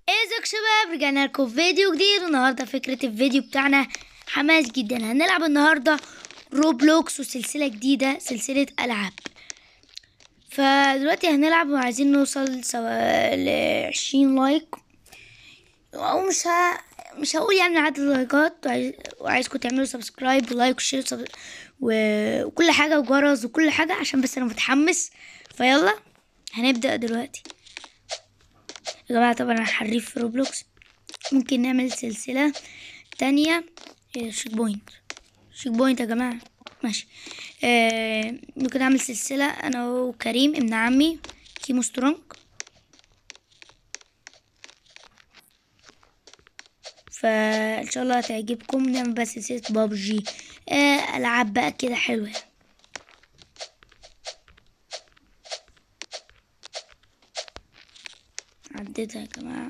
ازيك شباب رجعنا لكم فيديو جديد والنهارده فكرة الفيديو بتاعنا حماس جدا هنلعب النهارده روبلوكس وسلسلة جديدة سلسلة ألعاب فدلوقتي هنلعب وعايزين نوصل سوا لعشرين لايك او مش ه... مش هقول يعني عدد اللايكات وعايز... وعايزكم تعملوا سبسكرايب ولايك وشير سب... و... وكل حاجة وجرس وكل حاجة عشان بس انا متحمس فيلا هنبدأ دلوقتي يا جماعة طبعا انا حريف في روبلوكس ممكن نعمل سلسلة تانية إيه، شيك بوينت شيك بوينت يا جماعة ماشي آه ممكن اعمل سلسلة انا وكريم ابن عمي كيمو سترونج فان شاء الله هتعجبكم نعمل بقى سلسلة بابجي آه العاب بقى كده حلوة عديتها يا جماعة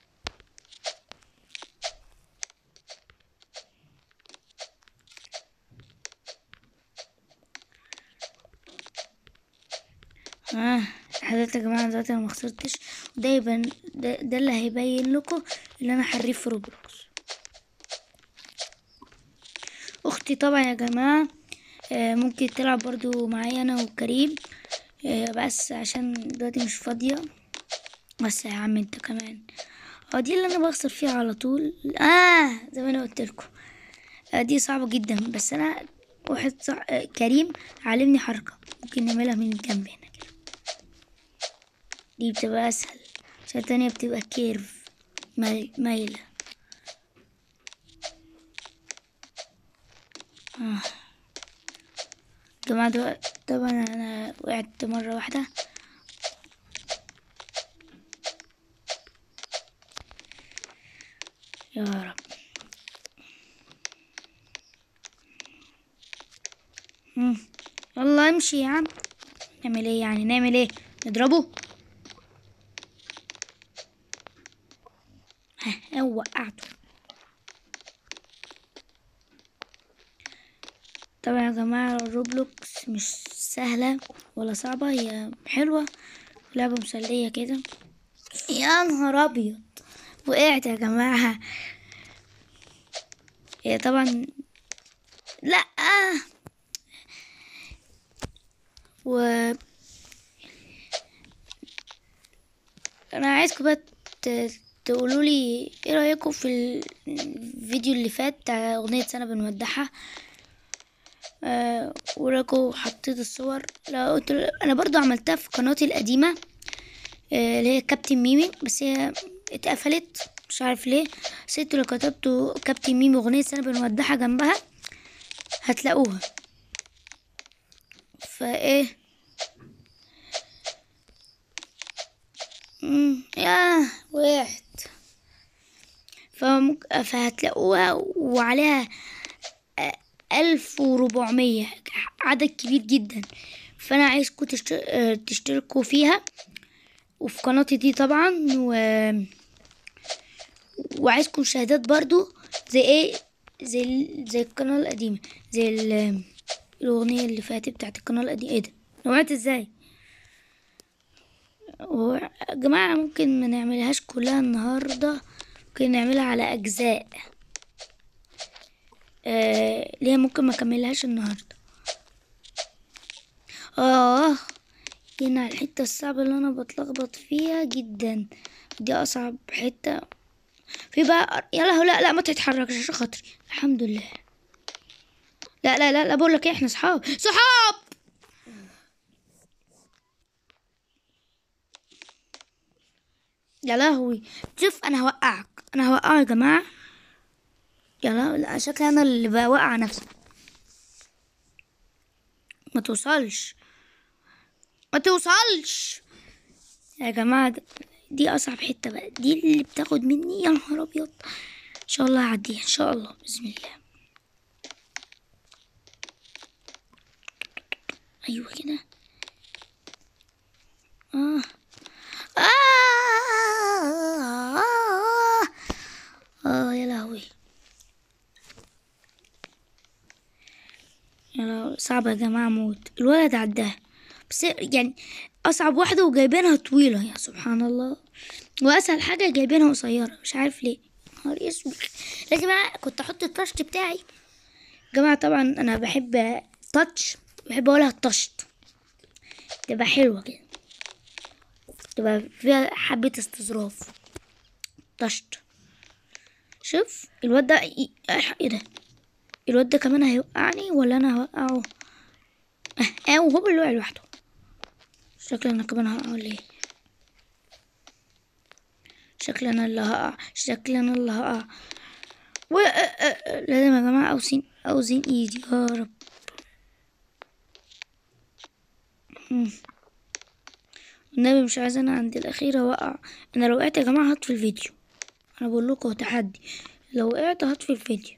اه حضرتك يا جماعة دلوقتي انا مخسرتش وده يبان ده, ده اللي هيبين لكم ان انا حريف في روبلوكس اختي طبعا يا جماعة آه ممكن تلعب برضو معايا انا وكريم آه بس عشان دلوقتي مش فاضية بس يا عم انت كمان اه دي اللي انا بخسر فيها على طول اه زي ما انا قلت لكم آه دي صعبة جدا بس انا واحد صع... آه كريم علمني حركة ممكن نعملها من الجنب هنا كده دي بتبقى اسهل عشان التانية بتبقى كيرف ماي- مايلة آه. جماعة دو- طبعا انا وقعت مرة واحدة يا رب مم. يلا امشي يا عم نعمل ايه يعني نعمل ايه نضربه ها هو وقعته طبعا يا جماعة روبلوكس مش سهلة ولا صعبة هي حلوة لعبة مسلية كده يا نهار أبيض وقعت يا جماعة هي طبعا لا و انا عايزكم بقى ت- تقولوا لي ايه رايكم في الفيديو اللي فات بتاع اغنيه سنه بنودعها أه وراكم حطيت الصور لا قلت انا برضو عملتها في قناتي القديمه آه، اللي هي كابتن ميمي بس هي اتقفلت مش عارف ليه بس انتوا لو كتبتوا كابتن ميمي اغنيه سنه بنودعها جنبها هتلاقوها فايه مم، ياه وقعت فممكن فهتلاقوها وعليها ألف وربعمية عدد كبير جدا فأنا عايزكم تشت... آه، تشتركوا فيها وفي قناتي دي طبعا و... وعايزكم مشاهدات برضو زي ايه زي ال... زي القناة القديمة زي ال... الأغنية اللي فاتت بتاعت القناة القديمة ايه ده نوعت ازاي و- يا جماعة ممكن ما نعملهاش كلها النهاردة ممكن نعملها على أجزاء آه ليه ممكن ما كملهاش النهاردة اه هنا الحتة الصعبة اللي أنا بتلخبط فيها جدا دي أصعب حتة في بقى يا لهوي لا لا ما تتحركش عشان خاطري الحمد لله لا لا لا لا بقول لك ايه احنا صحاب صحاب يا لهوي شوف انا هوقعك انا هوقعك يا جماعه يا لا لا شكلي انا اللي بوقع نفسي ما توصلش ما توصلش يا جماعه د- دي اصعب حته بقى دي اللي بتاخد مني يا نهار ابيض ان شاء الله هعديها ان شاء الله باذن الله ايوه كده اه آه آه آه يا لهوي يا لهوي صعبة يا جماعة موت الولد عداها بس يعني اصعب واحده وجايبينها طويله يا سبحان الله واسهل حاجه جايبينها قصيره مش عارف ليه نهار اسود يا جماعه كنت احط التاتش بتاعي يا جماعه طبعا انا بحب تاتش بحب اقولها تشت تبقى حلوه كده تبقى فيها حبه استظراف طشت شوف الواد ده ي- ايه ده الواد ده كمان هيوقعني ولا انا هوقعه اه اه وهو اللي وقع لوحده شكلي انا كمان هقع ولا ايه شكلي انا اللي هقع شكلي انا اللي هقع و... آه، آه، آه، لازم يا جماعة اوزن اوزن ايدي يا رب مم. النبي مش عايز انا عند الاخيرة وقع انا لو وقعت يا جماعة هطفي الفيديو انا بقول لكم هو تحدي لو وقعت هطفي الفيديو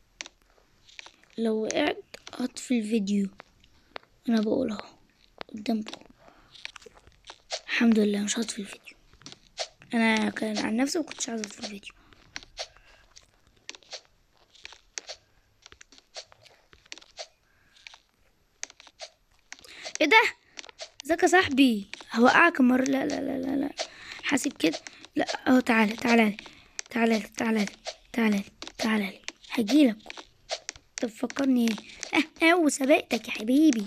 لو وقعت هطفي الفيديو انا بقول اهو قدامكم الحمد لله مش هطفي الفيديو انا كان عن نفسي مكنتش عايز اطفي الفيديو ايه ده ازيك يا صاحبي هوقعك المرة لا لا لا لا لا حاسب كده لا اهو تعالى تعالى لي تعالى لي تعالى لي تعالى لي تعالى لي هجيلك طب فكرني ايه اه اه وسبقتك يا حبيبي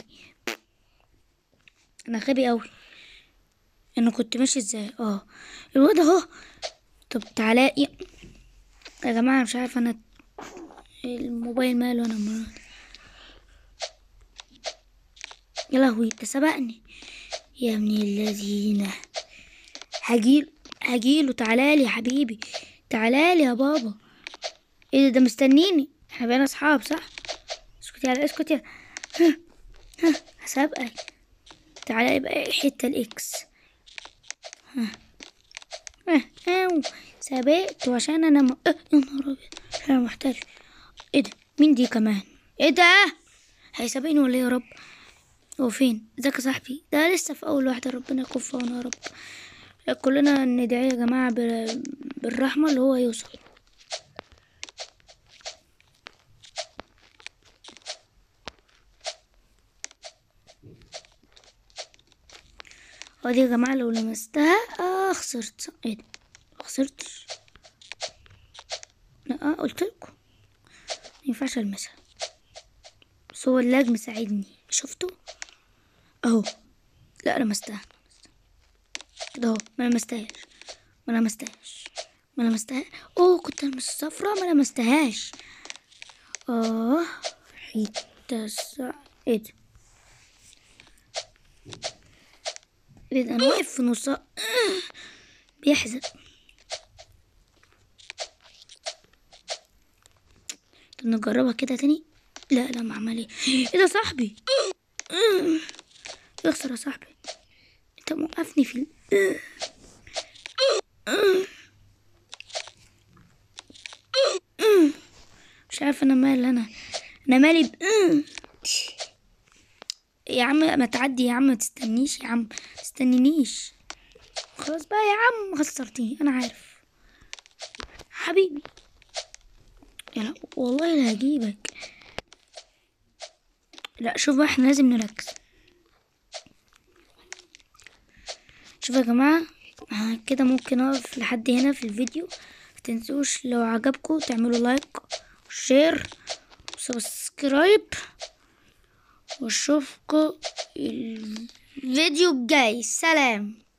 انا غبي قوي انا كنت ماشي ازاي اه الواد اهو طب تعالى يا يا جماعه أنا مش عارفه انا الموبايل ماله انا مرة. يا لهوي ده سبقني يا ابن الذين هجيل هجيله تعالى يا حبيبي تعالى يا بابا ايه ده ده مستنيني احنا بقينا اصحاب صح اسكت يلا اسكت يلا ها ها هسابقك تعالى يبقى الحته الاكس ها ها أو سابقته عشان انا م... اه يا نهار ابيض انا محتاج ايه ده مين دي كمان ايه ده هيسابقني ولا ايه يا رب هو فين ازيك يا صاحبي ده لسه في اول واحده ربنا يكون في عونه يا رب كلنا ندعي يا جماعه بال- بالرحمه اللي هو يوصل ودي يا جماعة لو لمستها اه خسرت صح؟ ايه ده خسرتش لا اه قلت لكم مينفعش المسها بس هو اللاج مساعدني شفتوا اهو لا لمستها كده اهو ما لمستهاش ما لمستهاش ما لمستهاش اوه كنت لمس الصفرة ما لمستهاش اه حتة سا ايه ده ايه ده انا واقف في نصها بيحزن طب نجربها كده تاني لا لا ما عمل ايه ايه ده صاحبي يخسر يا صاحبي انت موقفني في ال... مش عارفه انا مال انا انا مالي ب... يا عم ما تعدي يا عم ما تستنيش يا عم ما تستنينيش خلاص بقى يا عم خسرتني انا عارف حبيبي يلا والله لا هجيبك لا شوف بقى احنا لازم نركز شوف يا جماعة آه، كده ممكن اقف لحد هنا في الفيديو متنسوش لو عجبكم تعملوا لايك وشير وسبسكرايب واشوفكم الفيديو الجاي سلام